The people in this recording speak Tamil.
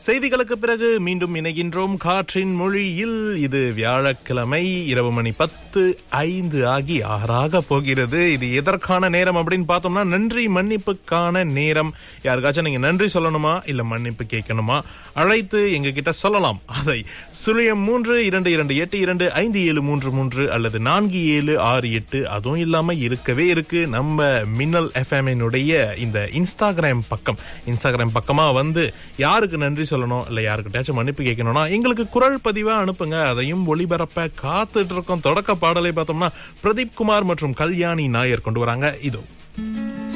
செய்திகளுக்கு பிறகு மீண்டும் இணைகின்றோம் காற்றின் மொழியில் இது வியாழக்கிழமை இரவு மணி பத்து ஐந்து ஆகி ஆறாக போகிறது இது எதற்கான நேரம் அப்படின்னு பார்த்தோம்னா நன்றி மன்னிப்புக்கான நேரம் யாருக்காச்சும் நீங்க நன்றி சொல்லணுமா இல்ல மன்னிப்பு கேட்கணுமா அழைத்து எங்க கிட்ட சொல்லலாம் அதை சுழியம் மூன்று இரண்டு இரண்டு எட்டு இரண்டு ஐந்து ஏழு மூன்று மூன்று அல்லது நான்கு ஏழு ஆறு எட்டு அதுவும் இல்லாம இருக்கவே இருக்கு நம்ம மின்னல் எஃப்எம்னுடைய இந்த இன்ஸ்டாகிராம் பக்கம் இன்ஸ்டாகிராம் பக்கமா வந்து யாருக்கு நன்றி சொல்லணும் இல்ல யாருக்கிட்டாச்சும் மன்னிப்பு கேட்கணும்னா எங்களுக்கு குரல் பதிவா அனுப்புங்க அதையும் ஒளிபரப்ப காத்துட்டு இருக்கோம் தொடக்க பாடலை பார்த்தோம்னா பிரதீப் குமார் மற்றும் கல்யாணி நாயர் கொண்டு வராங்க இதோ